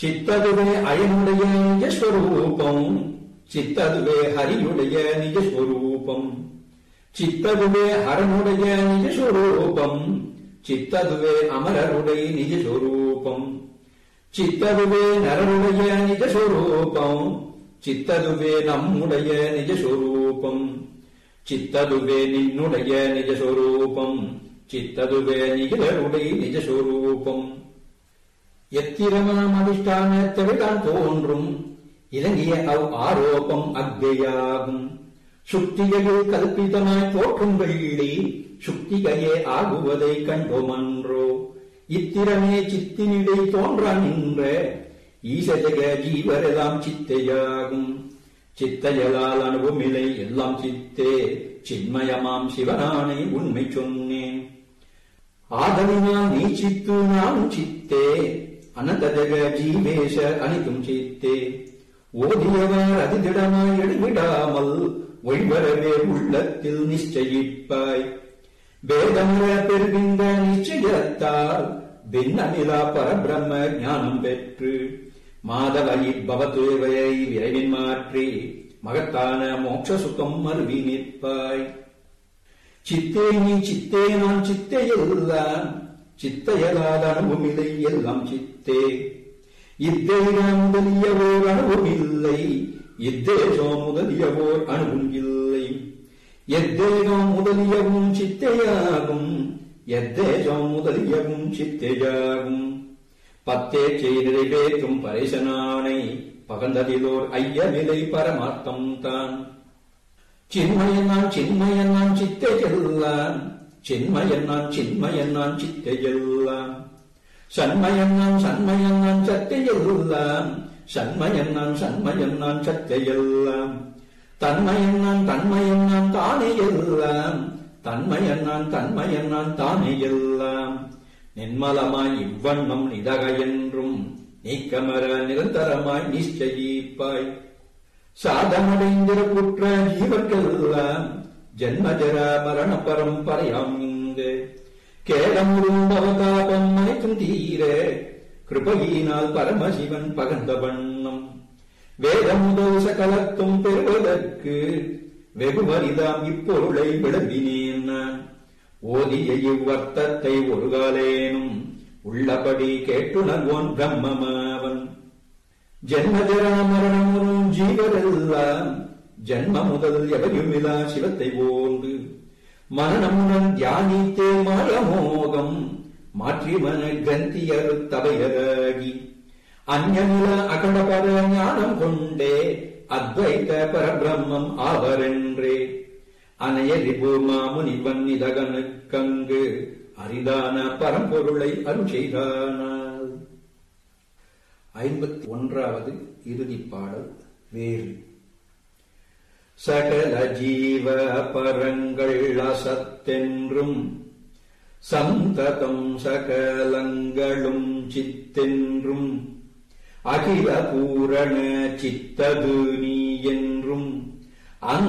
சித்ததுவே அயனுடைய நிஜஸ்வரூபம் சித்ததுவே ஹரியுடைய நிஜஸ்வரூபம் சித்ததுவே ஹரனுடைய நிஜஸ்வரூபம் சித்ததுவே அமரருடைய நிஜஸ்வரூபம் சித்ததுவே நரருடைய நிஜஸ்வரூபம் சித்ததுவே நம்முடைய நிஜஸ்வரூபம் சித்ததுவே நின்னுடைய நிஜஸ்வரூபம் சித்ததுவே நிகழருடைய நிஜஸ்வரூபம் எத்திரமாம் அதிஷ்டானத்தவிதான் தோன்றும் இலங்கிய அவ் ஆரோபம் அக்ஞையாகும் சுக்திகையில் கல்பிதமாய் தோற்றும் வெள்ளி சுக்திகையே ஆகுவதை கண்டோமன்றோ இத்திரமே சித்தினிடை தோன்ற நின்ற ஈசஜக ஜீவரெல்லாம் சித்தையாகும் சித்தையலால் அனுபவமில்லை எல்லாம் சித்தே சின்மயமாம் சிவனானை உண்மை சொன்னேன் ஆதலினால் நீ சித்து நான் சித்தே அனந்த ஜக ஜீவேஷ அனைத்தும் சித்தே ஓதியவர் அதிதிடமாய் எழுவிடாமல் ஒய்வரவே உள்ளத்தில் நிச்சயிப்பாய் வேதமுற பெறுகின்ற நிச்சயத்தால் பின்னமிலா பரபிரம்ம ஞானம் பெற்று மாதவை பவத்துவையை விரைவின் மாற்றி மகத்தான மோட்ச சுகம் மருவி நிற்பாய் சித்தே நீ சித்தே நான் சித்தே எல்லாம் சித்தையலாத அனுபவமில்லை எல்லாம் சித்தே இத்தேகம் முதலியவோர் அனுபவமில்லை இத்தேஜம் முதலியவோர் அணுவும் இல்லை எத்தேகம் முதலியவும் சித்தையாகும் எத்தேஜம் முதலியவும் சித்தையாகும் பத்தே நிறைவேற்றும் பரேசனானை பகந்ததிலோர் ஐயமிலை பரமார்த்தம் தான் சின்மயன் நான் சின்மயன் நான் சித்தையெல்லாம் சின்மயன் நான் சின்மயன் நான் சித்தையெல்லாம் சண்மயன் நான் சண்மயன் நான் சத்தையெல்லாம் சண்மயன் நான் சண்மயன் நான் சத்தையெல்லாம் தன்மயன் நான் தன்மயன் நான் தானே எல்லாம் தன்மயன் நான் தன்மயன் நான் தானே எல்லாம் நின்மலமாய் இவ்வண்ணம் நிதக என்றும் நீக்கமர நிரந்தரமாய் நிச்சயிப்பாய் சாதமடைந்திர குற்ற ஜீவர்களெல்லாம் ஜன்மஜர மரண பரம்பரையாம் இங்கு கேடமுறும் பவதாபம் அனைத்தும் தீர கிருபையினால் பரமசிவன் பகந்த வண்ணம் வேதம் முதல் சகலத்தும் பெறுவதற்கு வெகுமரிதாம் இப்பொருளை விளம்பினேன் நான் ஓதிய இவ்வர்த்தத்தை ஒரு காலேனும் உள்ளபடி கேட்டுணர்வோன் பிரம்மமாவன் ஜென்மஜரா மரணமுறும் ஜீவரெல்லாம் ஜன்ம முதல் எவையுமிலா சிவத்தை ஓந்து மரணமுடன் தியானித்தே மாயமோகம் மாற்றி மன கிரந்தியரு தவையராகி அந்நில அகண்டபர ஞானம் கொண்டே அத்வைத பரபிரம்மம் ஆவரென்றே அனையரிபு மாமுனிவன் இதகனுக்கங்கு அரிதான பரம்பொருளை அருள் செய்தானால் ஐம்பத்தி ஒன்றாவது இறுதிப் பாடல் வேறு சகல ஜீவ பரங்கள் அசத்தென்றும் சந்ததம் சகலங்களும் சித்தென்றும் அகில பூரண சித்தது நீ என்றும் அங்க